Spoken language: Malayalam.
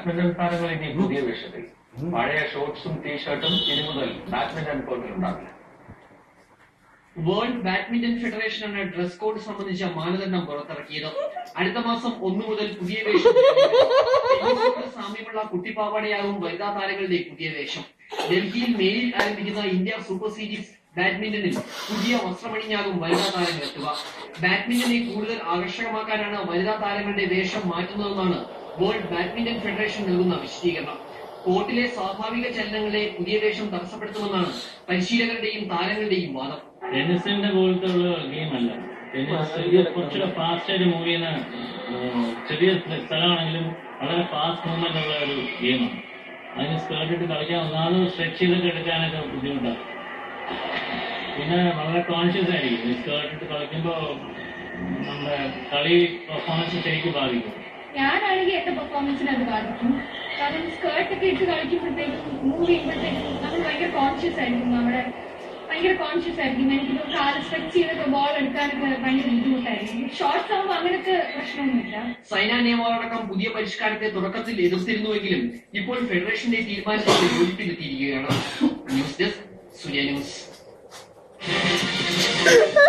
ബാഡ്മിന്റൺ താരങ്ങൾ ഇനി പുതിയ വേഷത്തിൽ പഴയ ഷോർട്സും ടീഷർട്ടും ഇനി മുതൽ ബാഡ്മിന്റൺ കോർട്ടിൽ ഉണ്ടാവില്ല വേൾഡ് ബാഡ്മിന്റൺ ഫെഡറേഷനാണ് ഡ്രസ് കോഡ് സംബന്ധിച്ച മാനദണ്ഡം പുറത്തിറക്കിയത് അടുത്ത മാസം ഒന്നു മുതൽ പുതിയ വേഷം ടെന്നീസിനോട് സാമ്യമുള്ള കുട്ടിപ്പാവാടയാകും വനിതാ താരങ്ങളുടെ പുതിയ വേഷം ഡൽഹിയിൽ മേലിൽ ആരംഭിക്കുന്ന ഇന്ത്യ സൂപ്പർ സീരീസ് ബാഡ്മിന്റണിൽ പുതിയ വസ്ത്രമണിഞ്ഞാകും വനിതാ താരങ്ങൾ എത്തുക ബാഡ്മിന്റനെ കൂടുതൽ ആകർഷകമാക്കാനാണ് വനിതാ താരങ്ങളുടെ വേഷം മാറ്റുന്നതെന്നാണ് വേൾഡ് ബാഡ്മിന്റൺ ഫെഡറേഷൻ നൽകുന്ന വിശദീകരണം കോർട്ടിലെ സ്വാഭാവിക ചലനങ്ങളെ പുതിയ വേഷം തടസ്സപ്പെടുത്തുമെന്നാണ് പരിശീലകരുടെയും താരങ്ങളുടെയും വാദം ടെന്നീസിന്റെ പോലത്തെ ഉള്ള ഗെയിമല്ല ടെന്നീസ് ഇത് കുറച്ചുകൂടെ ഫാസ്റ്റ് ആയിട്ട് മൂവ് ചെയ്യുന്ന ഏഹ്, ചെറിയ സ്ഥലമാണെങ്കിലും വളരെ ഫാസ്റ്റ് മൂവ്മെന്റ് ഉള്ള ഒരു ഗെയിമാണ് അതിന് സ്കേർട്ട് ഇട്ട് കളിക്കാൻ ഒന്നാമത് സ്ട്രെച്ച് ചെയ്തൊക്കെ എടുക്കാനൊക്കെ ബുദ്ധിമുട്ടാണ് പിന്നെ വളരെ കോൺഷ്യസ് ആയിരിക്കും ഈ സ്കേർട്ട് ഇട്ട് കളിക്കുമ്പോൾ നമ്മുടെ കളി പെർഫോമൻസ് ശരിക്കും ബാധിക്കും ഞാനാണെങ്കിൽ എന്റെ പെർഫോമൻസിനെ അത് ബാധിക്കും കാരണം സ്കേർട്ട് ഒക്കെ ഇട്ട് കളിക്കുമ്പോഴത്തേക്കും മൂവ് ചെയ്യുമ്പോഴത്തേക്കും നമ്മൾ ഭയങ്കര കോൺഷ്യസ് ആയിരിക്കും നമ്മുടെ ഭയങ്കര കോൺഷ്യസ് ആയിരിക്കും എനിക്ക് കാല് സ്ട്രെച്ച് ചെയ്തൊക്കെ ബോൾ എടുക്കാനൊക്കെ ഭയങ്കര ബുദ്ധിമുട്ടായിരിക്കും ഷോർട്സ് ആകുമ്പോൾ അങ്ങനത്തെ പ്രശ്നമൊന്നുമില്ല സൈന നിയമമടക്കം പുതിയ പരിഷ്കാരത്തെ തുടക്കത്തിൽ എതിർത്തിരുന്നുവെങ്കിലും ഇപ്പോൾ ഫെഡറേഷന്റെ തീരുമാനത്തിൽ യോജിപ്പിലെത്തിയിരിക്കുകയാണ് ന്യൂസ് ഡെസ്ക് സൂര്യ ന്യൂസ്